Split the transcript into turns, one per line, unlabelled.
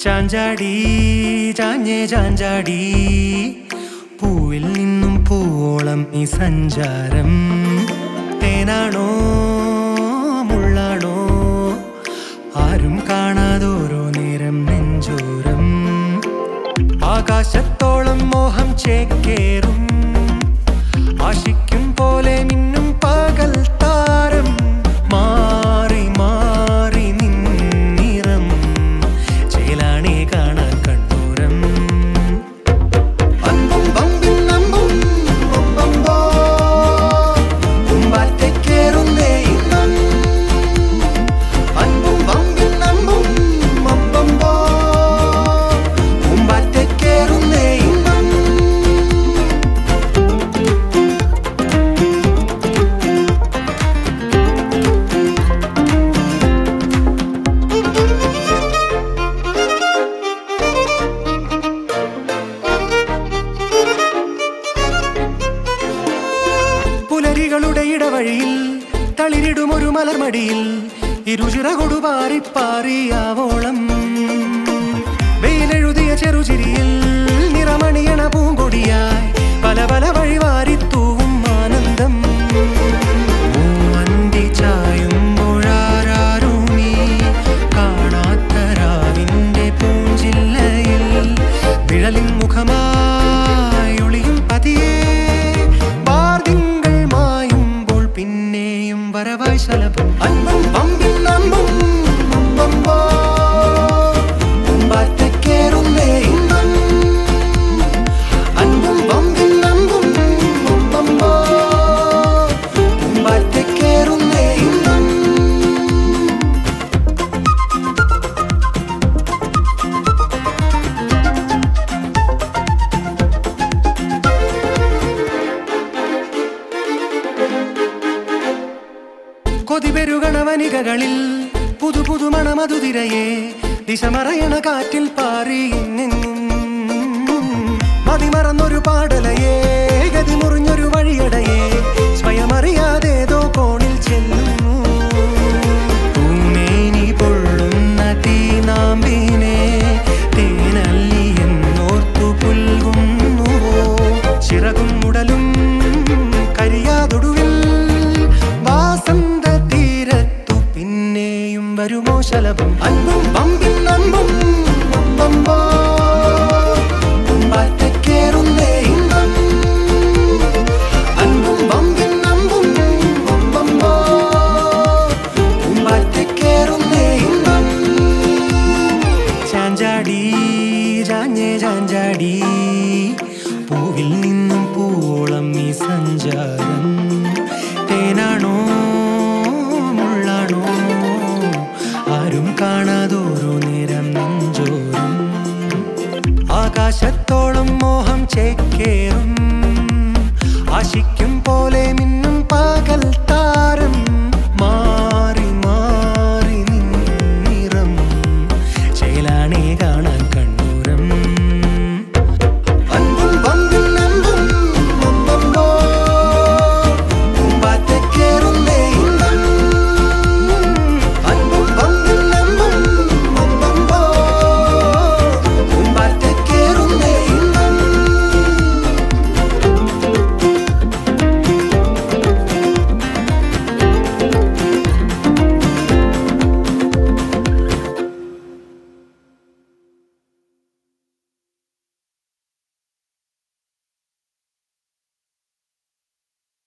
ചാഞ്ചാടി ചാഞ്ഞേ ചാഞ്ചാടി പൂവിൽ നിന്നും പൂവോളം ഈ സഞ്ചാരം തേനാണോ മുള്ളാണോ ആരും കാണാതോരോ നേരം നെഞ്ചോരം ആകാശത്തോളം മോഹം ചേക്കേറും ആശിക്കും പോലെ മിന്നും പകൽ താരം മാറി മാറി നിന്നിറം ചേലാണി കാണാൻ കണ്ണൂരം അമ്പും പമ്പിൻ അമ്പും ഒമ്പമ്പോ പൂമ്പാറ്റയ്ക്കേറുന്നേ ഇന്നും അൻപും പമ്പിൻ അമ്പും ഒമ്പമ്പോ പൂമ്പാറ്റയ്ക്കേറുന്നേ ഇന്നും പുലരികളുടെ ഇടവഴിയിൽ തളിരിടും ഒരു മലർമടിയിൽ ഇരുചിറകൊടു പാറിപ്പാറിയാവോളം വെയിലെഴുതിയ ചെറുചിരിയിൽ നിറമണിയണ പൂങ്കൊടിയായി പല പല വഴിവാരിത്തൂവും ആനന്ദം മൂവന്തി ചായുമ്പോഴാരാരും നീ കാണാത്ത രാവിന്റെ പൂഞ്ചില്ലയിൽ നിഴലിൻ മുഖമായി ഒളിയും പതിയെ വാർതിങ്കൾ മായുമ്പോൾ പിന്നെയും വരവായി ശലഭം അൻപും പമ്പിൻ അമ്പും അമ്പമ്പോ പൂമ്പാറ്റക്കേറുന്നേ ഇന്നും അൻപും പമ്പിൻ അമ്പും അമ്പമ്പോ പൂമ്പാറ്റക്കേറുന്നേ ഇന്നും കൊതിപെരുകണ വനികകളിൽ പുതു പുതു മണമതുതിരയെ ദിശമറയണ കാറ്റിൽ പാറി എങ്ങെങ്ങും മതിമറന്നൊരു പാടലയെ ഗതി മുറിഞ്ഞൊരു വഴിയടയെ സ്വയമറിയാതേതോ കോണിൽ ചെല്ലുന്നു പൂമേനി പൊള്ളുന്ന തീനാമ്പിനെ തേനല്ലി എന്നോർത്തു പുൽകുന്നുവോ ചിറകും ഉടലും കരിയാതൊടുവിൽ വാസന്ത തീരത്തു പിന്നെയും വരുമോ ശലഭം അൻപും പമ്പിൻ അമ്പും അമ്പമ്പോ പൂമ്പാറ്റക്കേറുന്നേ ഇന്നും അൻപും പമ്പിൻ അമ്പും അമ്പമ്പോ പൂമ്പാറ്റക്കേറുന്നേ ഇന്നും ചാഞ്ചാടി ചാഞ്ഞേ ചാഞ്ചാടി പൂവിൽ നിന്നും പൂവോളം ഈ സഞ്ചാരം തേനാണോ മുള്ളാണോ ആരും കാണാതോരോ നേരം നെഞ്ചോരം ആകാശത്തോളം മോഹം ചേക്കേറും ആശിക്കും